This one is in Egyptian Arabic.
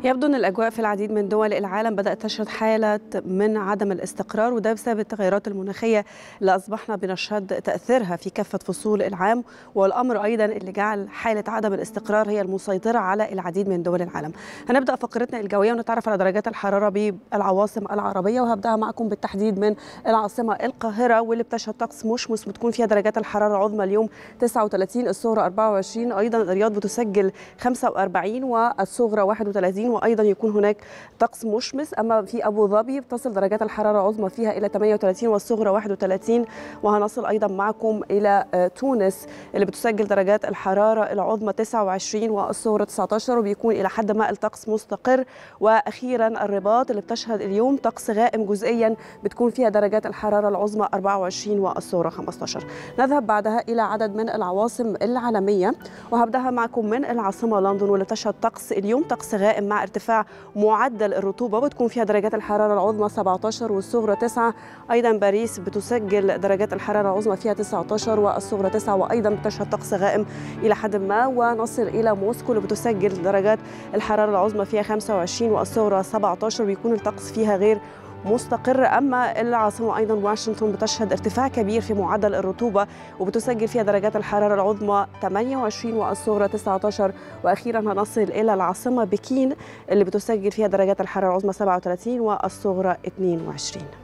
يبدو أن الأجواء في العديد من دول العالم بدأت تشهد حالة من عدم الاستقرار وده بسبب التغيرات المناخية اللي أصبحنا بنشهد تأثيرها في كافة فصول العام والأمر أيضا اللي جعل حالة عدم الاستقرار هي المسيطرة على العديد من دول العالم هنبدأ فقرتنا الجوية ونتعرف على درجات الحرارة بالعواصم العربية وهبدأها معكم بالتحديد من العاصمة القاهرة واللي بتشهد طقس مشمس بتكون فيها درجات الحرارة العظمى اليوم 39 الصغرى 24 أيضا الرياض بتسجل 45 والصغرى 31 وايضا يكون هناك طقس مشمس اما في ابو ظبي بتصل درجات الحراره العظمى فيها الى 38 والصغرى 31 وهنصل ايضا معكم الى تونس اللي بتسجل درجات الحراره العظمى 29 والصغرى 19 وبيكون الى حد ما الطقس مستقر واخيرا الرباط اللي بتشهد اليوم طقس غائم جزئيا بتكون فيها درجات الحراره العظمى 24 والصغرى 15 نذهب بعدها الى عدد من العواصم العالميه وهبداها معكم من العاصمه لندن واللي بتشهد طقس اليوم طقس غائم مع ارتفاع معدل الرطوبة وتكون فيها درجات الحرارة العظمى 17 والصغرى 9 أيضا باريس بتسجل درجات الحرارة العظمى فيها 19 والصغرى 9 وأيضا بتشهد طقس غائم إلى حد ما ونصل إلى موسكو اللي بتسجل درجات الحرارة العظمى فيها 25 والصغرى 17 بيكون الطقس فيها غير مستقر اما العاصمه ايضا واشنطن بتشهد ارتفاع كبير في معدل الرطوبه وبتسجل فيها درجات الحراره العظمى 28 والصغرى 19 واخيرا هنصل الى العاصمه بكين اللي بتسجل فيها درجات الحراره العظمى 37 والصغرى 22